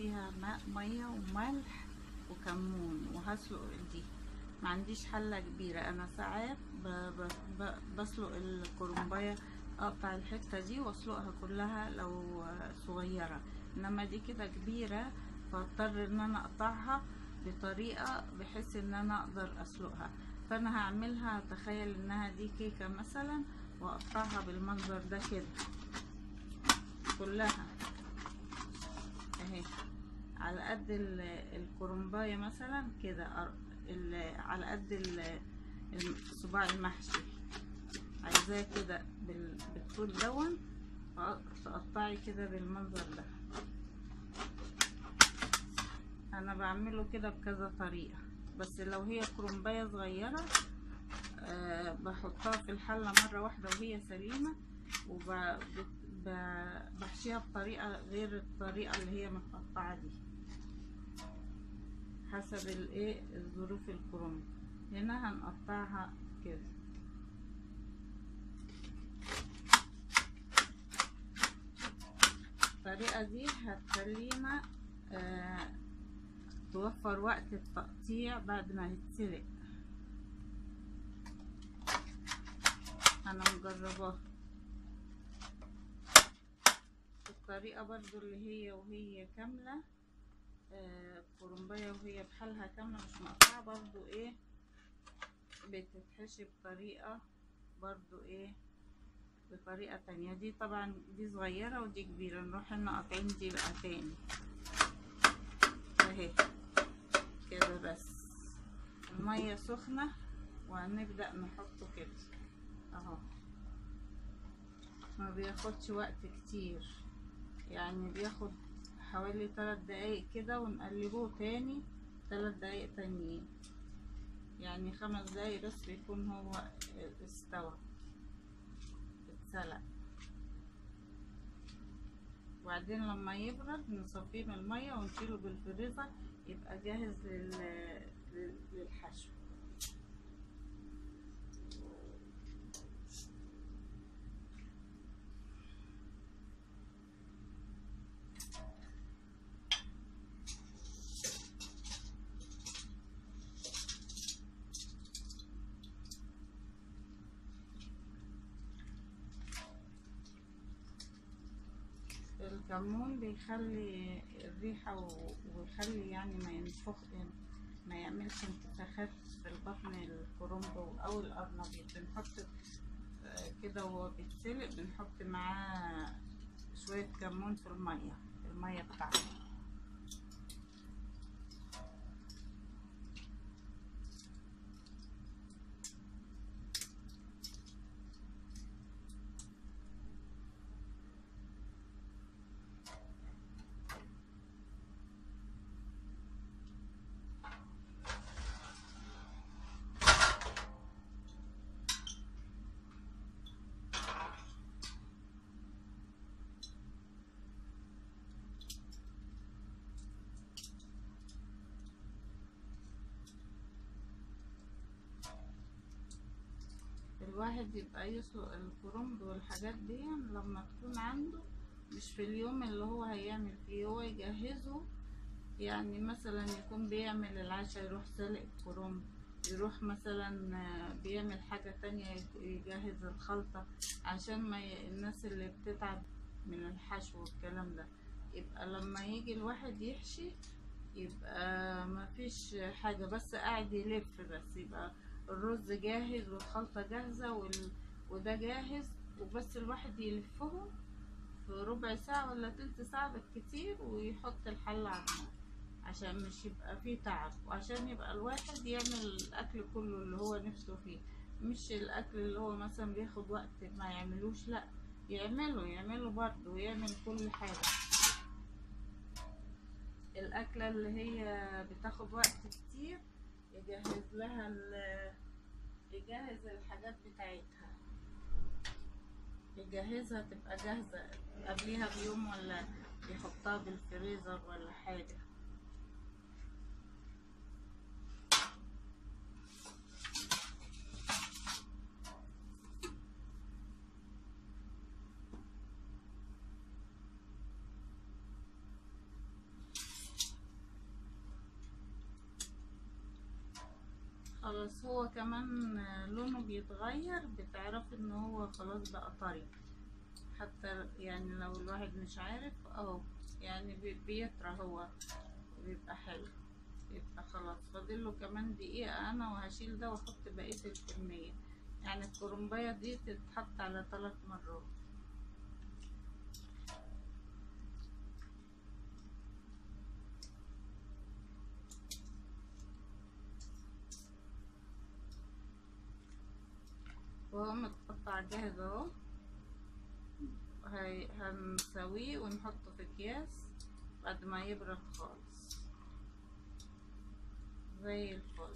فيها ماء ميه وملح وكمون وهسلق دي ما عنديش حله كبيره انا ساعات ب... ب... ب... بسلق الكرنبايه اقطع الحته دي واسلقها كلها لو صغيره انما دي كده كبيره فاضطر ان انا اقطعها بطريقه بحيث ان انا اقدر اسلقها فانا هعملها تخيل انها دي كيكه مثلا واقطعها بالمنظر ده كده كلها اهي على قد ال- الكرنبايه مثلا كده أر- ال- على قد ال- صباع المحشي عايزاه كده بال- بالطول دون فأ- تقطعي كده بالمنظر ده انا بعمله كده بكذا طريقه بس لو هي كرنبايه صغيره أه بحطها في الحله مره واحده وهي سليمه وبحشيها بطريقه غير الطريقه اللي هي متقطعه دي حسب الايه الظروف الكرنب هنا هنقطعها كده الطريقه دي هتخلينا آه توفر وقت التقطيع بعد ما يتسلق انا مجرباها الطريقة برضو اللي هي وهي كاملة آه كرنباية وهي بحالها كاملة مش مقطعة برضو ايه بتتحشي بطريقة برضو ايه بطريقة تانية دي طبعا دي صغيرة ودي كبيرة نروح لنا قاطعين دي بقى تاني اهي كده بس المية سخنة وهنبدأ نحطه كده اهو ما بياخدش وقت كتير يعني بياخد حوالي تلات دقايق كده ونقلبوه تاني تلات دقايق تانيين يعني خمس دقايق بس بيكون هو استوى اتسلق وبعدين لما يبرد نصفيه من المية ونشيله بالفريزر يبقى جاهز لل... لل- للحشو الكمون بيخلي الريحة و- ويخلي يعني ما ينفخ ما يعملش انتفاخات في البطن الكرنب أو القرنبيط بنحط آه، كده وهو بيتسلق بنحط معاه شوية كمون في المية المية بتاعته الواحد يبقى يسلق الكرنب والحاجات دي لما تكون عنده مش في اليوم اللي هو هيعمل فيه هو يجهزه يعني مثلا يكون بيعمل العشاء يروح سلق الكرنب يروح مثلا آه، بيعمل حاجة تانية يجهز الخلطة عشان ما ي... الناس اللي بتتعب من الحشو والكلام ده يبقى لما يجي الواحد يحشي يبقى ما فيش حاجة بس قاعد يلف بس يبقى الرز جاهز والخلطة جاهزة وال... وده جاهز وبس الواحد يلفهم في ربع ساعة ولا تلت ساعة بالكتير ويحط الحلة على النار عشان مش يبقى فيه تعب وعشان يبقى الواحد يعمل الأكل كله اللي هو نفسه فيه مش الأكل اللي هو مثلا بياخد وقت ما يعملوش لأ يعمله يعمله برضه ويعمل كل حاجة الأكلة اللي هي بتاخد وقت كتير يجهز لها ال- يجهز الحاجات بتاعتها يجهزها تبقى جاهزة قبليها بيوم ولا يحطها بالفريزر ولا حاجة خلاص هو كمان لونه بيتغير بتعرف ان هو خلاص بقى طري حتى يعني لو الواحد مش عارف اهو يعني بي- بيطرى هو بيبقى حلو يبقى خلاص فاضله كمان دقيقة انا وهشيل ده واحط بقية الكمية يعني الكرنباية دي تتحط على ثلاث مرات وهو متقطع جاهز اهو هي- هنسويه ونحطه في اكياس بعد ما يبرد خالص زي الفل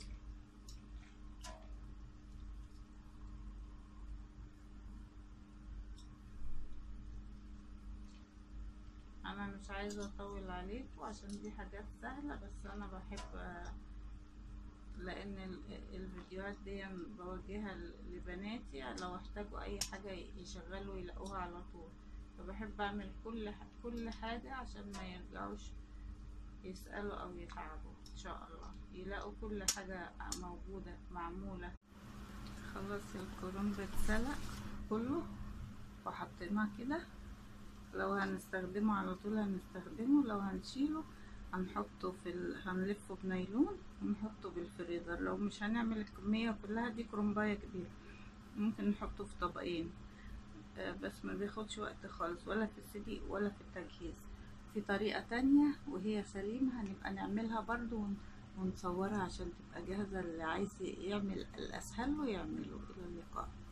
انا مش عايزه اطول عليكم عشان دي حاجات سهله بس انا بحب آه، لان ال- الفيديوهات دي بوجهها ل- لبناتي لو احتاجوا اي حاجه يشغلوا يلاقوها على طول فبحب اعمل كل ح- كل حاجه عشان ما يرجعوش يسالوا او يتعبوا ان شاء الله يلاقوا كل حاجه موجوده معموله خلاص الكرنب اتسلق كله وحطيناه كده لو هنستخدمه على طول هنستخدمه لو هنشيله هنحطه في ال... هنلفه بنايلون ونحطه بالفريزر لو مش هنعمل الكمية كلها دي كرنباية كبيرة ممكن نحطه في طبقين آه، بس ما بياخدش وقت خالص ولا في السلق ولا في التجهيز في طريقة تانية وهي سليمة هنبقى نعملها برضو ون- ونصورها عشان تبقى جاهزة اللي عايز يعمل الأسهل له يعمله إلى اللقاء